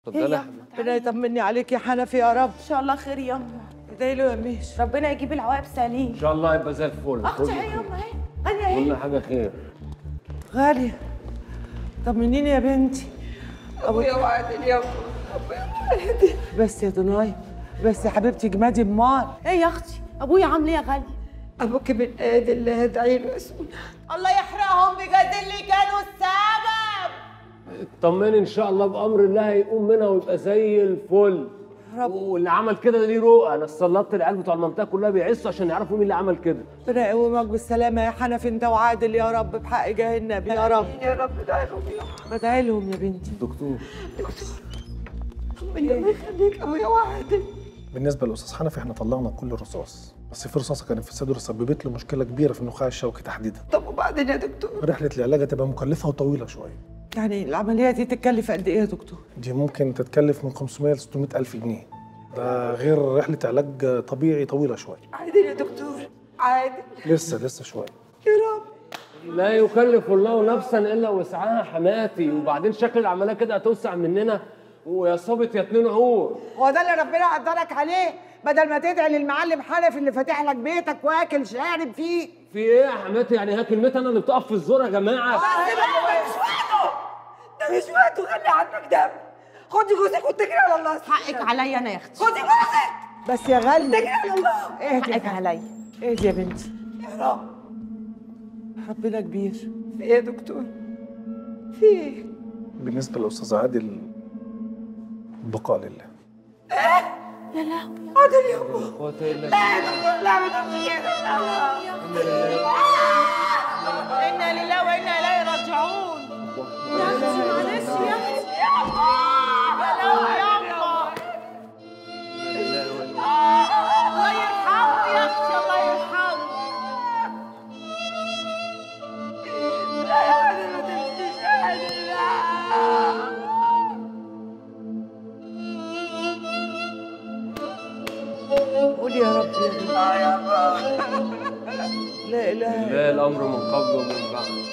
اتفضلي يا يما، حبيبتي ربنا يطمني عليك يا حنفي يا رب ان شاء الله خير يما ادعي له يا ميش ربنا يجيب العواقب سليم ان شاء الله يبقى زي الفل اختي اهي يما اهي غاليه اهي كل حاجه خير غاليه طمنيني يا بنتي ابويا وعدني يا بس يا دناي بس يا حبيبتي جمادي امال ايه يا اختي ابويا عامل ايه يا غاليه ابوك من ايد اللي هدعي له اسمه الله يحرقهم بجد اللي كانوا السبب اطمني ان شاء الله بامر الله هيقوم منها ويبقى زي الفل رب واللي عمل كده ده ليه رؤى انا استلطت العيال بتوع المنطقه كلها بيعصوا عشان يعرفوا مين اللي عمل كده ربنا يقومك بالسلامه يا حنفي انت وعادل يا رب بحق جاه النبي يا رب يا رب ادعي لهم يا رب بدعي لهم يا بنتي دكتور ربنا يخليك ابويا وعدني بالنسبه للاستاذ حنفي احنا طلعنا كل الرصاص بس في رصاصه كانت في صدره سببت له مشكله كبيره في النخاع الشوكي تحديدا طب وبعدين يا دكتور رحله العلاج هتبقى مكلفه وطويله شويه يعني العمليه دي تتكلف قد ايه يا دكتور دي ممكن تتكلف من 500 ل 600 الف جنيه ده غير رحله علاج طبيعي طويله شويه عادل يا دكتور عادل لسه لسه شويه يا رب لا يكلف الله نفسا الا وسعها حماتي وبعدين شكل العمليه كده هتوسع مننا ويا صابت يا اتنين عور هو ده اللي ربنا قدرك عليه بدل ما تدعي للمعلم حنفي اللي فاتح لك بيتك واكل شارب فيه في ايه يا حماتي يعني هي كلمتي انا اللي بتقف في الزور يا جماعه ده مش وقته ده مش وقته خلي عنك دم خدي جوزك واتكلي على الله حقك عليا انا يا اختي خدي جوزك بس يا غالي اتكلي على الله اهدي حقك عليا اهدي يا بنتي يا رب ربنا كبير في ايه يا دكتور في ايه بالنسبه للاستاذ عادل البقاء لله عادل يا ابو قوة الا لا يا دكتور لا ما تمشي انا لله وانا اليه راجعون يا اختي معلش يا اختي يا الله يا الله الله يرحمه يا اختي الله يرحمه لا يا عادل ما تمشيش يا عادل لا قول يا رب يا رب آه يا الله لا اله الا لا الامر من قبل ومن بعد